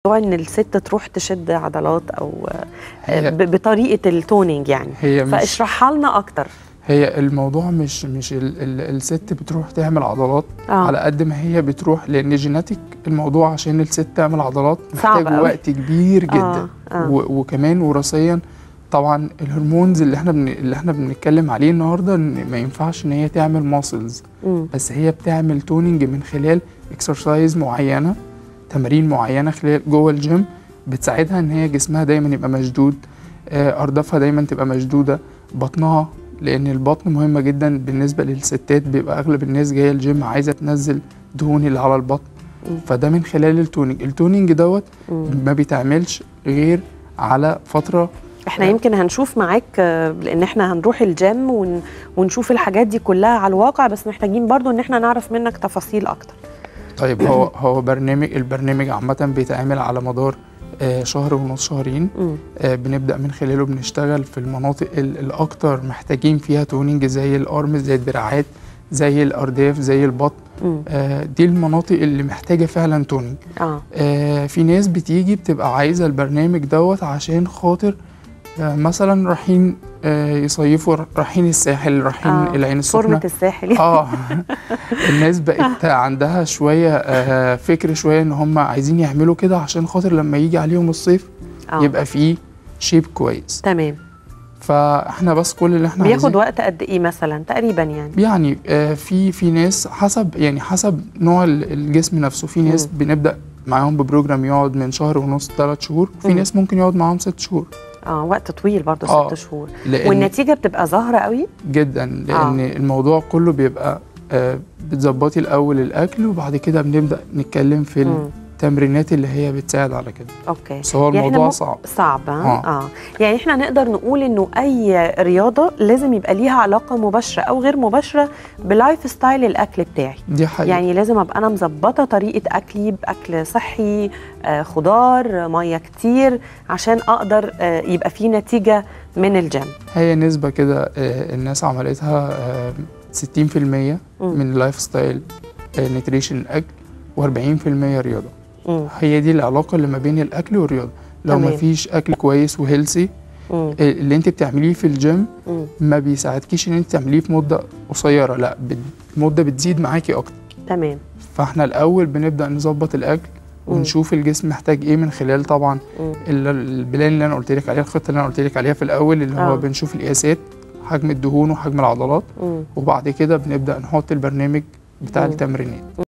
ان الست تروح تشد عضلات او هي- ب- بطريقه التونينج يعني هي مش فاشرحها لنا اكتر هي الموضوع مش مش ال ال الست بتروح تعمل عضلات اه على قد ما هي بتروح لان جيناتيك الموضوع عشان الست تعمل عضلات صعب محتاج أوي. وقت كبير جدا آه. آه. و وكمان وراثيا طبعا الهرمونز اللي احنا بن اللي احنا بنتكلم عليه النهارده ان ما ينفعش ان هي تعمل ماسلز مم. بس هي بتعمل توننج من خلال اكسرسايز معينه تمارين معينه خلال جوه الجيم بتساعدها ان هي جسمها دايما يبقى مشدود آه، اردافها دايما تبقى مشدوده بطنها لان البطن مهمه جدا بالنسبه للستات بيبقى اغلب الناس جايه الجيم عايزه تنزل دهون اللي على البطن مم. فده من خلال التوننج التوننج دوت مم. ما بيتعملش غير على فتره احنا يمكن هنشوف معاك آه، لان احنا هنروح الجيم ون... ونشوف الحاجات دي كلها على الواقع بس محتاجين برضو ان احنا نعرف منك تفاصيل اكتر طيب هو هو برنامج البرنامج عامه بيتعمل على مدار آه، شهر ونص شهرين مم. آه، بنبدا من خلاله بنشتغل في المناطق ال- الاكتر محتاجين فيها توننج زي الارم زي الدراعات زي الارداف زي البطن مم. آه، دي المناطق اللي محتاجه فعلا توننج اه آه، في ناس بتيجي بتبقى عايزه البرنامج دوت عشان خاطر آه، مثلا رايحين آه، يصيفوا رايحين الساحل رايحين آه، العين السخنه فورمه الساحل اه الناس بقت عندها شويه آه، فكر شويه ان هم عايزين يعملوا كده عشان خاطر لما يجي عليهم الصيف آه. يبقى فيه شيب كويس تمام فاحنا بس كل اللي احنا بياخد عايزين وقت قد ايه مثلا تقريبا يعني يعني آه، في في ناس حسب يعني حسب نوع ال- الجسم نفسه في ناس مم. بنبدا معاهم ببروجرام يقعد من شهر ونص ثلاث شهور في مم. ناس ممكن يقعد معاهم ست شهور اه وقت طويل برضو آه. ست شهور لان والنتيجه بتبقى ظاهره قوي جدا لان آه. الموضوع كله بيبقى آه، بتظبطي الاول الاكل وبعد كده بنبدا نتكلم في مم. التمرينات اللي هي بتساعد على كده اوكي بس هو يعني إحنا الموضوع مم- صعب صعب اه. آه. اه يعني احنا نقدر نقول انه اي رياضه لازم يبقى ليها علاقه مباشره او غير مباشره بلايف ستايل الاكل بتاعي دي حقيقة يعني لازم ابقى انا مظبطه طريقه اكلي باكل صحي آه خضار ميه كتير عشان اقدر آه يبقى في نتيجه من الجيم هي نسبة كده آه، الناس عملتها آه، 60% مم. من اللايف ستايل نيتريشن الأكل و40% رياضة مم. هي دي العلاقة اللي ما بين الأكل والرياضة لو تمام. ما فيش أكل كويس وهيلسي مم. اللي انت بتعمليه في الجيم مم. ما بيساعدكيش ان انت تعمليه في مدة قصيرة لا بت- المدة بتزيد معاكي أكتر تمام فاحنا الأول بنبدأ نظبط الأكل مم. ونشوف الجسم محتاج ايه من خلال طبعا مم. ال- البلان اللي انا قلت لك عليها الخطه اللي انا قلت لك عليها في الاول اللي آه. هو بنشوف القياسات حجم الدهون وحجم العضلات مم. وبعد كده بنبدا نحط البرنامج بتاع مم. التمرينات